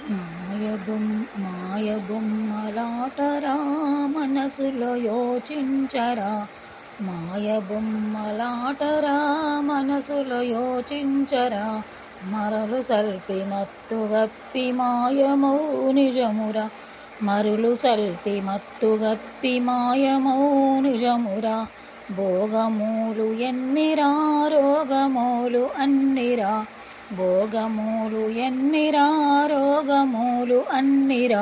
మాయబొమ్ మాయబొమ్మలాటరా మనసులో యోచించరా మాయబొమ్మలాటరా మనసులో యోచించరా మరలు సల్పి మత్తుగప్పి మాయమౌ నిజమురా మరులు సల్పి మత్తుగప్పి మాయమౌ నిజమురా భోగమూలు ఎన్నిరా రోగమూలు అన్నిరా భోగమూలు ఎన్నిరా రోగమూలు అన్నిరా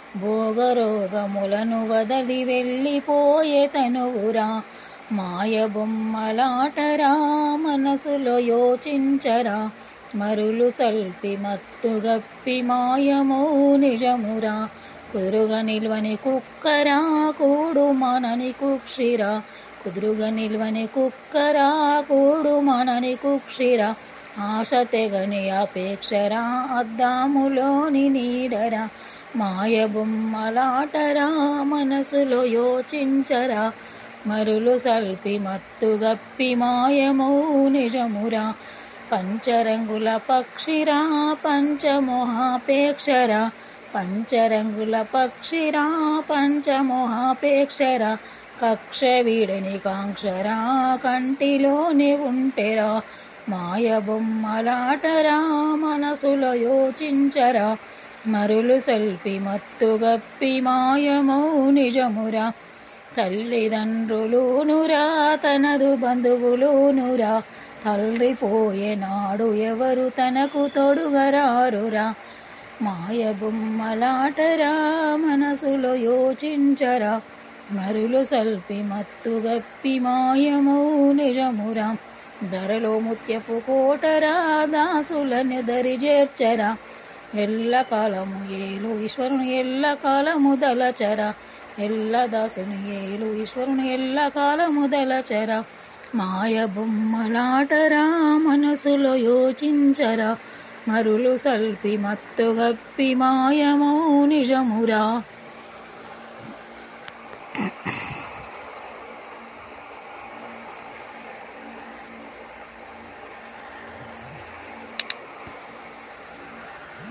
భోగరోగములను వదలి వెళ్ళిపోయే తనువురా మాయ బొమ్మలాటరా మనసులో యోచించరా మరులు సల్పి మత్తుగప్పి మాయమౌ నిజమురా కుదురుగా నిల్వని కుక్కరా కూడు మనని కుక్షిరా కుదురుగా నిల్వని కుక్కరా కూడు మనని కుక్షిరా ఆశ తెగని అపేక్షరా అద్దాములోని నీడరా మాయ బొమ్మలాటరా మనసులో యోచించరా మరులు సల్పి మత్తుగప్పి మాయమౌ నిజమురా పంచరంగుల పక్షిరా పంచమోహాపేక్షరా పంచరంగుల పక్షిరా పంచమోహాపేక్షరా కక్ష వీడని కాంక్షరా కంటిలోనే ఉంటెరా మాయ బొమ్మలాటరా మనసులో యోచించరా మరులు సల్పి మత్తుగప్పి మాయమౌ నిజమురా తల్లిదండ్రులునురా తనదు బంధువులునురా తల్లిపోయేనాడు ఎవరు తనకు తొడుగరారురా మాయ బొమ్మలాటరా మనసులో యోచించరా మరులు సల్పి మత్తుగప్పి మాయమౌ నిజమురా ధరలో ముత్యపు కోటరా దాసులని దరి చేర్చరా ఎల్ల కాలము ఏలు ఈశ్వరుని ఎల్ల కాలము దలచరా ఎల్ల దాసుని ఏలు ఈశ్వరుని ఎల్ల కాలము దలచరా మాయ బొమ్మలాటరా మనసులో యోచించరా మరులు సల్పి మత్తుగప్పి మాయమౌ నిజమురా